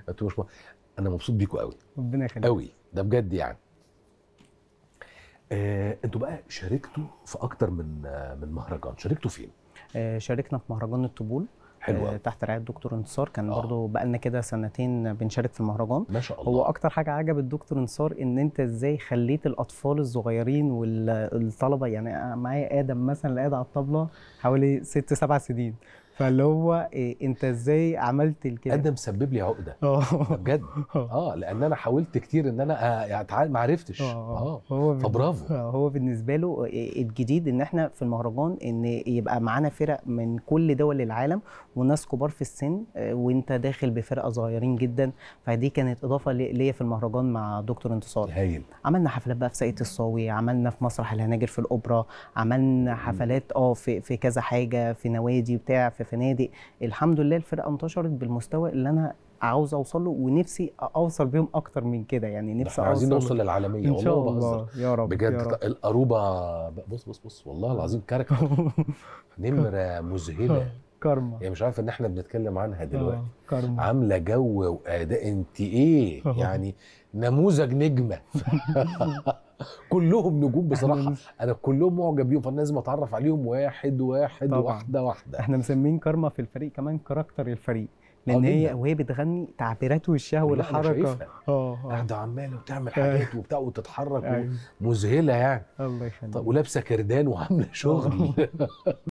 انتوا مش م... انا مبسوط بيكوا قوي ربنا يخليك قوي ده بجد يعني آه، انتوا بقى شاركتوا في اكتر من آه، من مهرجان شاركتوا فين آه، شاركنا في مهرجان الطبول حلو آه، قوي تحت رعايه دكتور انتصار كان آه. برضو بقالنا كده سنتين بنشارك في المهرجان ما شاء الله هو اكتر حاجه عجبت دكتور انتصار ان انت ازاي خليت الاطفال الصغيرين والطلبه يعني أنا معايا ادم مثلا اللي قاعد على الطبله حوالي ست سبع سنين فاللي هو إيه انت ازاي عملت الكده ادم سبب لي عقده ده اه بجد اه لان انا حاولت كتير ان انا آه، يعني تعال- ما عرفتش اه هو بن- فبرافو آه، هو بالنسبه له إيه الجديد ان احنا في المهرجان ان يبقى معانا فرق من كل دول العالم وناس كبار في السن آه، وانت داخل بفرقه صغيرين جدا فدي كانت اضافه لي- ليا في المهرجان مع دكتور انتصار هايل عملنا حفلات بقى في ساقية الصاوي عملنا في مسرح الهناجر في الأوبرا عملنا حفلات اه في في كذا حاجة في نوادي بتاع في فنادق الحمد لله الفرقة انتشرت بالمستوى اللي أنا عاوز اوصل له ونفسي اوصل بيهم اكتر من كده يعني ده نفسي احنا عايزين اوصل نوصل للعالميه ان شاء والله ما بهزر الله يا رب بجد يا رب. القروبه بص بص بص والله العظيم كاركتر نمره مذهله كارما هي مش عارفه ان احنا بنتكلم عنها دلوقتي آه، كارما عامله جو واداء انت ايه آه. يعني نموذج نجمه كلهم نجوم بصراحه انا كلهم معجب بيهم فانا لازم اتعرف عليهم واحد واحد طبعاً. واحده واحده احنا مسمين كارما في الفريق كمان كاركتر الفريق آه، لان هي جداً. وهي بتغني تعبيرات وشها لا، أنا والحركه شايفها. اه اه قاعده عماله وتعمل حاجات وبتاع وتتحرك أيوة. مذهله يعني الله يخليك طب ولابسه كردان وعامله شغل